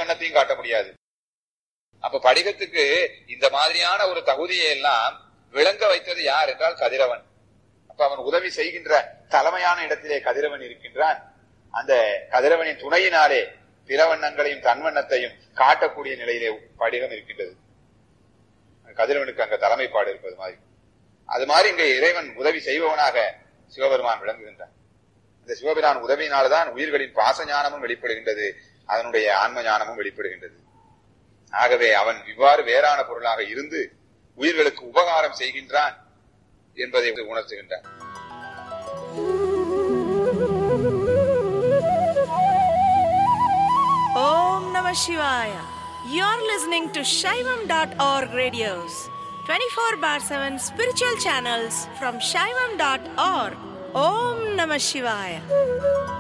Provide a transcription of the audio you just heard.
வண்ணத்தையும் காட்ட முடியாது அப்ப படிகத்துக்கு இந்த மாதிரியான ஒரு தகுதியை எல்லாம் விளங்க வைத்தது யார் என்றால் கதிரவன் அப்ப அவன் உதவி செய்கின்ற தலைமையான இடத்திலே கதிரவன் இருக்கின்றான் அந்த கதிரவனின் துணையினாலே பிற வண்ணங்களையும் தன்வண்ணத்தையும் காட்டக்கூடிய நிலையிலே படிகம் இருக்கின்றது கதிரவனுக்கு அங்க தலைமைப்பாடு இருப்பது மாதிரி அது மாதிரி இங்க இறைவன் உதவி செய்பவனாக சிவபெருமான் விளங்குகின்றான் இந்த சிவபிரான் உதவியினால்தான் உயிர்களின் பாச ஞானமும் வெளிப்படுகின்றது அதனுடைய ஆன்ம ஞானமும் வெளிப்படுகின்றது ஆகவே அவன் இவ்வாறு வேறான பொருளாக இருந்து உயிர்களுக்கு உபகாரம் செய்கின்றான் என்பதை உணர்த்துகின்றான் Om Namah Shivaya. You're listening to Shaivam.org radios, 24 bar 7 spiritual channels from Shaivam.org. Om Namah Shivaya.